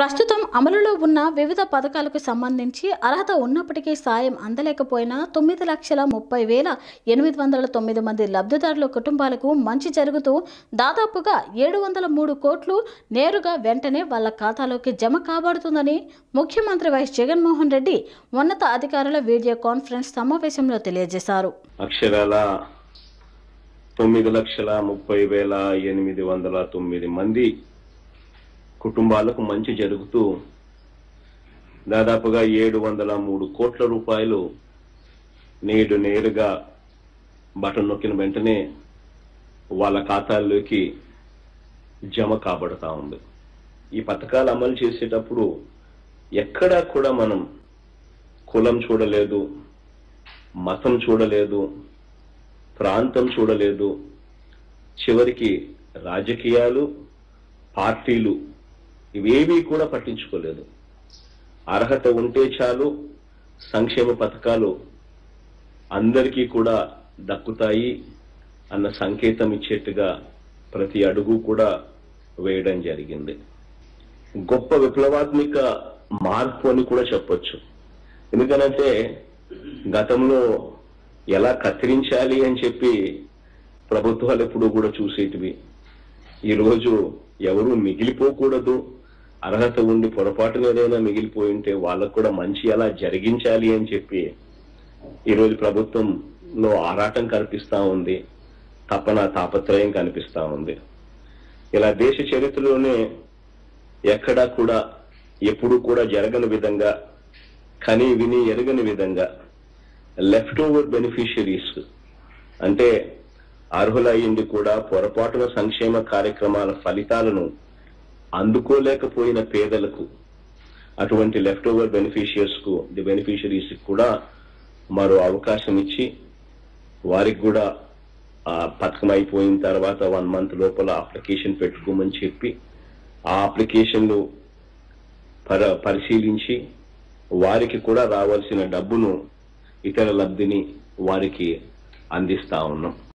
ప్రస్తుతం అమలులో ఉన్న వివిధ పథకాలకు సంబంధించి అర్హత ఉన్నప్పటికీ సాయం అందలేకపోయినా తొమ్మిది లక్షల ముప్పై వేల ఎనిమిది వందల తొమ్మిది మంది లబ్ధిదారుల కుటుంబాలకు మంచి జరుగుతూ దాదాపుగా ఏడు వందల మూడు కోట్లు నేరుగా వెంటనే వాళ్ళ ఖాతాలోకి జమ కాబడుతుందని ముఖ్యమంత్రి వైఎస్ జగన్మోహన్ రెడ్డి ఉన్నత అధికారుల వీడియో కాన్ఫరెన్స్ సమావేశంలో తెలియజేశారు అక్షరాల తొమ్మిది లక్షల ముప్పై వేల ఎనిమిది వందల తొమ్మిది మంది కుటుంబాలకు మంచి జరుగుతూ దాదాపుగా ఏడు వందల మూడు కోట్ల రూపాయలు నేడు నేరుగా బటన్ నొక్కిన వెంటనే వాళ్ళ ఖాతాల్లోకి జమ కాబడతా ఉంది ఈ పథకాలు అమలు చేసేటప్పుడు ఎక్కడా కూడా మనం కులం చూడలేదు మతం చూడలేదు ప్రాంతం చూడలేదు చివరికి రాజకీయాలు పార్టీలు ఇవేవీ కూడా పట్టించుకోలేదు అర్హత ఉంటే చాలు సంక్షేమ పథకాలు అందరికీ కూడా దక్కుతాయి అన్న సంకేతం ఇచ్చేట్టుగా ప్రతి అడుగు కూడా వేయడం జరిగింది గొప్ప విప్లవాత్మిక మార్పు అని కూడా చెప్పొచ్చు ఎందుకనంటే గతంలో ఎలా కత్తిరించాలి అని చెప్పి ప్రభుత్వాలు ఎప్పుడూ కూడా చూసేటివి ఈ రోజు ఎవరు మిగిలిపోకూడదు అర్హత ఉండి పొరపాటున ఏదైనా మిగిలిపోయి ఉంటే వాళ్ళకు కూడా మంచి ఎలా జరిగించాలి అని చెప్పి ఈ రోజు ప్రభుత్వంలో ఆరాటం కనిపిస్తా ఉంది తపన తాపత్రయం కనిపిస్తా ఉంది ఇలా దేశ చరిత్రలోనే ఎక్కడా కూడా ఎప్పుడు కూడా జరగని విధంగా కని విని ఎరగని విధంగా లెఫ్ట్ ఓవర్ బెనిఫిషియరీస్ అంటే అర్హులయ్యింది కూడా పొరపాటున సంక్షేమ కార్యక్రమాల ఫలితాలను అందుకోలేకపోయిన పేదలకు అటువంటి లెఫ్ట్ ఓవర్ బెనిఫిషియర్స్ కు ది బెనిఫిషరీస్ కూడా మరో అవకాశం ఇచ్చి వారికి కూడా ఆ పథకం అయిపోయిన తర్వాత వన్ మంత్ లోపల అప్లికేషన్ పెట్టుకోమని చెప్పి ఆ అప్లికేషన్లు పర పరిశీలించి వారికి కూడా రావాల్సిన డబ్బును ఇతర లబ్ధిని వారికి అందిస్తా ఉన్నాం